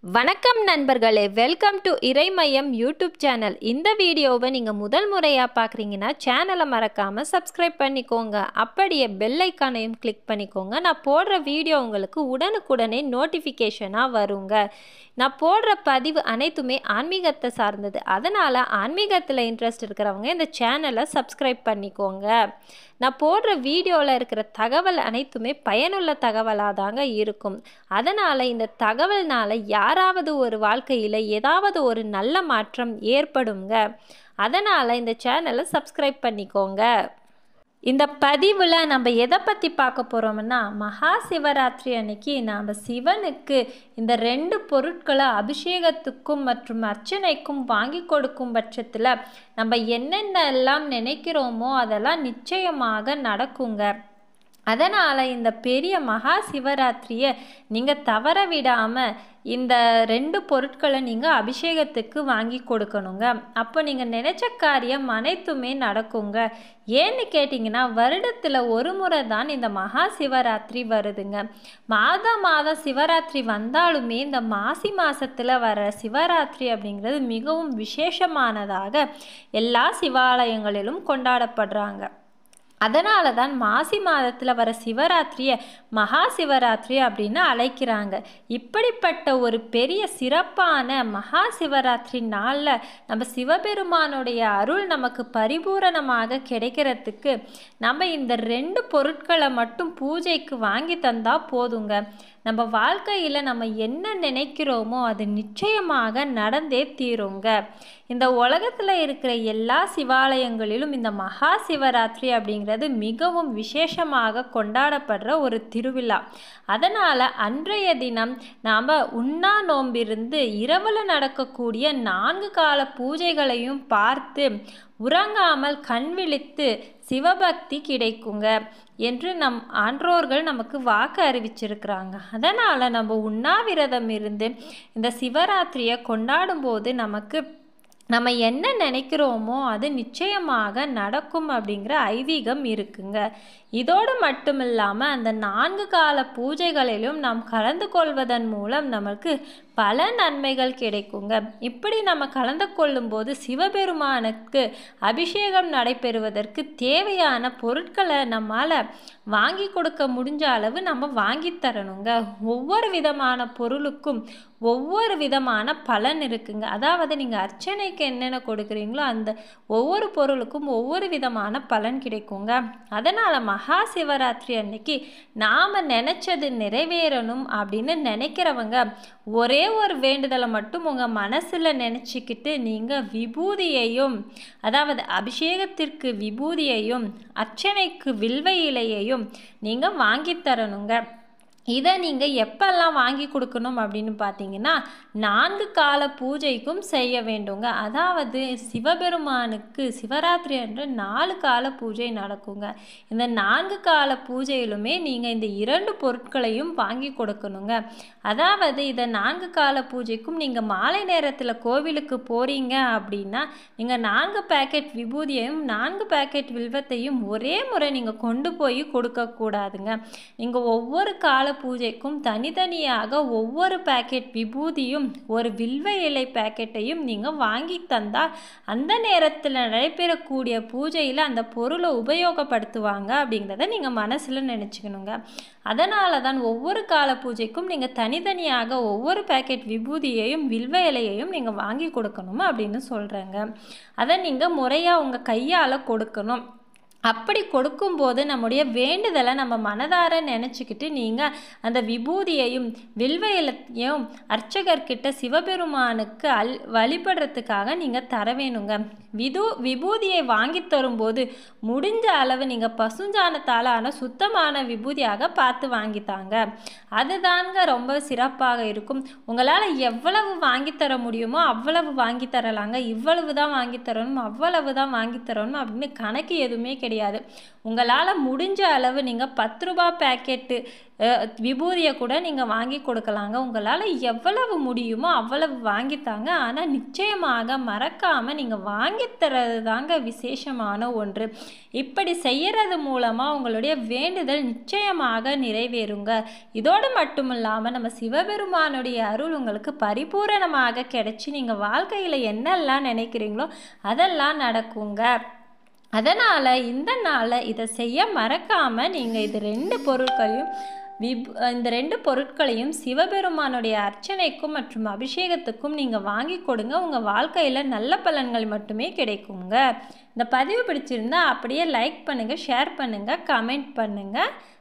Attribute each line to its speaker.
Speaker 1: வணக்கம் நண்பர்களே welcome to Iraimayam YouTube channel இந்த வீடியோவை நீங்கள் முதல் முறையாக பார்க்குறீங்கன்னா சேனலை மறக்காமல் சப்ஸ்கிரைப் பண்ணிக்கோங்க அப்படியே பெல் ஐக்கானையும் கிளிக் பண்ணிக்கோங்க நான் போடுற வீடியோ உங்களுக்கு உடனுக்குடனே நோட்டிஃபிகேஷனாக வருங்க நான் போடுற பதிவு அனைத்துமே ஆன்மீகத்தை சார்ந்தது அதனால் ஆன்மீகத்தில் இன்ட்ரெஸ்ட் இருக்கிறவங்க இந்த சேனலை சப்ஸ்கிரைப் பண்ணிக்கோங்க நான் போடுற வீடியோவில் இருக்கிற தகவல் அனைத்துமே பயனுள்ள தகவலாக தாங்க இருக்கும் அதனால் இந்த தகவல்னால் யாராவது ஒரு வாழ்க்கையில் ஏதாவது ஒரு நல்ல மாற்றம் ஏற்படுங்க அதனால் இந்த சேனலை சப்ஸ்கிரைப் பண்ணிக்கோங்க இந்த பதிவில் நம்ம எதை பற்றி பார்க்க போகிறோம்னா மகா சிவராத்திரி அன்னைக்கு நாம் சிவனுக்கு இந்த ரெண்டு பொருட்களை அபிஷேகத்துக்கும் மற்றும் அர்ச்சனைக்கும் வாங்கி கொடுக்கும் பட்சத்தில் நம்ம என்னென்னலாம் நினைக்கிறோமோ அதெல்லாம் நிச்சயமாக நடக்குங்க அதனால் இந்த பெரிய மகா சிவராத்திரியை நீங்கள் தவற விடாமல் இந்த ரெண்டு பொருட்களை நீங்கள் அபிஷேகத்துக்கு வாங்கி கொடுக்கணுங்க அப்போ நீங்கள் நினச்ச காரியம் அனைத்துமே நடக்குங்க ஏன்னு கேட்டிங்கன்னா வருடத்தில் ஒரு முறை தான் இந்த மகா சிவராத்திரி வருதுங்க மாதம் மாதம் சிவராத்திரி வந்தாலுமே இந்த மாசி மாதத்தில் வர சிவராத்திரி அப்படிங்கிறது மிகவும் விசேஷமானதாக எல்லா சிவாலயங்களிலும் கொண்டாடப்படுறாங்க அதனால தான் மாசி மாதத்தில் வர சிவராத்திரியை மகா சிவராத்திரி அப்படின்னு அழைக்கிறாங்க இப்படிப்பட்ட ஒரு பெரிய சிறப்பான மகா சிவராத்திரி நாளில் நம்ம சிவபெருமானுடைய அருள் நமக்கு பரிபூரணமாக கிடைக்கிறதுக்கு நம்ம இந்த ரெண்டு பொருட்களை மட்டும் பூஜைக்கு வாங்கி தந்தால் போதுங்க நம்ம வாழ்க்கையில் நம்ம என்ன நினைக்கிறோமோ அது நிச்சயமாக நடந்தே தீருங்க இந்த உலகத்தில் இருக்கிற எல்லா சிவாலயங்களிலும் இந்த மகா சிவராத்திரி அப்படிங்கிறது மிகவும் விசேஷமாக கொண்டாடப்படுற ஒரு திருவிழா அதனால் அன்றைய தினம் நாம் உண்ணா நோம்பிருந்து இரவில் நடக்கக்கூடிய நான்கு கால பூஜைகளையும் பார்த்து உறங்காமல் கண் விழித்து சிவபக்தி கிடைக்குங்க என்று நம் ஆன்றோர்கள் நமக்கு வாக்கு அறிவிச்சிருக்கிறாங்க அதனால் நம்ம உண்ணாவிரதம் இருந்து இந்த சிவராத்திரியை கொண்டாடும்போது நமக்கு நம்ம என்ன நினைக்கிறோமோ அது நிச்சயமாக நடக்கும் அப்படிங்கிற ஐதீகம் இருக்குங்க இதோடு மட்டும் இல்லாமல் அந்த நான்கு கால பூஜைகளிலும் நாம் கலந்து கொள்வதன் மூலம் நமக்கு பல நன்மைகள் கிடைக்குங்க இப்படி நம்ம கலந்து கொள்ளும்போது சிவபெருமானுக்கு அபிஷேகம் நடைபெறுவதற்கு தேவையான பொருட்களை நம்மால் வாங்கி கொடுக்க முடிஞ்ச அளவு நம்ம வாங்கி தரணுங்க ஒவ்வொரு விதமான பொருளுக்கும் ஒவ்வொரு விதமான பலன் இருக்குங்க அதாவது நீங்கள் அர்ச்சனைக்கு என்னென்ன கொடுக்குறீங்களோ அந்த ஒவ்வொரு பொருளுக்கும் ஒவ்வொரு விதமான பலன் கிடைக்குங்க அதனால் மகா சிவராத்திரி அன்னைக்கு நாம் நினச்சது நிறைவேறணும் அப்படின்னு நினைக்கிறவங்க ஒரே ஒரு வேண்டுதலை மட்டும் உங்கள் மனசில் நினச்சிக்கிட்டு நீங்கள் விபூதியையும் அதாவது அபிஷேகத்திற்கு விபூதியையும் அர்ச்சனைக்கு வில்வ இலையையும் நீங்கள் வாங்கி தரணுங்க இதை நீங்கள் எப்பெல்லாம் வாங்கி கொடுக்கணும் அப்படின்னு பார்த்தீங்கன்னா நான்கு கால பூஜைக்கும் செய்ய வேண்டுங்க அதாவது சிவபெருமானுக்கு சிவராத்திரி அன்று நாலு கால பூஜை நடக்குங்க இந்த நான்கு கால பூஜையிலுமே நீங்கள் இந்த இரண்டு பொருட்களையும் வாங்கி கொடுக்கணுங்க அதாவது இதை நான்கு கால பூஜைக்கும் நீங்கள் மாலை நேரத்தில் கோவிலுக்கு போகிறீங்க அப்படின்னா நீங்கள் நான்கு பேக்கெட் விபூதியையும் நான்கு பேக்கெட் வில்வத்தையும் ஒரே முறை நீங்கள் கொண்டு போய் கொடுக்கக்கூடாதுங்க நீங்கள் ஒவ்வொரு கால பூஜைக்கும் தனித்தனியாக ஒவ்வொரு பேக்கெட் விபூதியும் ஒரு வில்வ இலை பேக்கெட்டையும் நீங்கள் வாங்கி தந்தால் அந்த நேரத்தில் நடைபெறக்கூடிய பூஜையில் அந்த பொருளை உபயோகப்படுத்துவாங்க அப்படிங்கிறத நீங்கள் மனசில் நினச்சிக்கணுங்க அதனால தான் ஒவ்வொரு கால பூஜைக்கும் நீங்கள் தனித்தனியாக ஒவ்வொரு பேக்கெட் விபூதியையும் வில்வ இலையையும் நீங்கள் வாங்கி கொடுக்கணும் அப்படின்னு சொல்கிறேங்க அதை நீங்கள் முறையாக உங்கள் கையால் கொடுக்கணும் அப்படி கொடுக்கும்போது நம்முடைய வேண்டுதலை நம்ம மனதார நினச்சிக்கிட்டு நீங்கள் அந்த விபூதியையும் வில்வ இலத்தையும் அர்ச்சகர்கிட்ட சிவபெருமானுக்கு அல் வழிபடுறதுக்காக நீங்கள் தர வேணுங்க விது விபூதியை வாங்கி தரும்போது முடிஞ்ச அளவு நீங்கள் பசுஞ்சானத்தால் ஆன சுத்தமான விபூதியாக பார்த்து வாங்கித்தாங்க அதுதாங்க ரொம்ப சிறப்பாக இருக்கும் உங்களால் எவ்வளவு வாங்கி தர முடியுமோ அவ்வளவு வாங்கி தரலாங்க இவ்வளவு தான் வாங்கி தரணும் அவ்வளவு தான் வாங்கி தரணும் அப்படின்னு கணக்கு எதுவுமே கிடையாது முடியாது உங்களால் முடிஞ்ச அளவு நீங்கள் பத்து ரூபா பேக்கெட்டு விபூதியை கூட நீங்கள் வாங்கி கொடுக்கலாங்க உங்களால் எவ்வளவு முடியுமோ அவ்வளவு வாங்கித்தாங்க ஆனால் நிச்சயமாக மறக்காமல் நீங்கள் வாங்கி தரது தாங்க விசேஷமான ஒன்று இப்படி செய்யறது மூலமாக உங்களுடைய வேண்டுதல் நிச்சயமாக நிறைவேறுங்க இதோடு மட்டும் இல்லாமல் நம்ம சிவபெருமானுடைய அருள் உங்களுக்கு பரிபூரணமாக கிடைச்சி நீங்கள் வாழ்க்கையில் என்னெல்லாம் நினைக்கிறீங்களோ அதெல்லாம் நடக்குங்க அதனால் இந்த நாளில் இதை செய்ய மறக்காமல் நீங்கள் இது ரெண்டு பொருட்களையும் விப் இந்த ரெண்டு பொருட்களையும் சிவபெருமானுடைய அர்ச்சனைக்கும் மற்றும் அபிஷேகத்துக்கும் நீங்கள் வாங்கி கொடுங்க உங்கள் வாழ்க்கையில் நல்ல பலன்கள் மட்டுமே கிடைக்குங்க இந்த பதிவு பிடிச்சிருந்தா அப்படியே லைக் பண்ணுங்கள் ஷேர் பண்ணுங்கள் கமெண்ட் பண்ணுங்கள்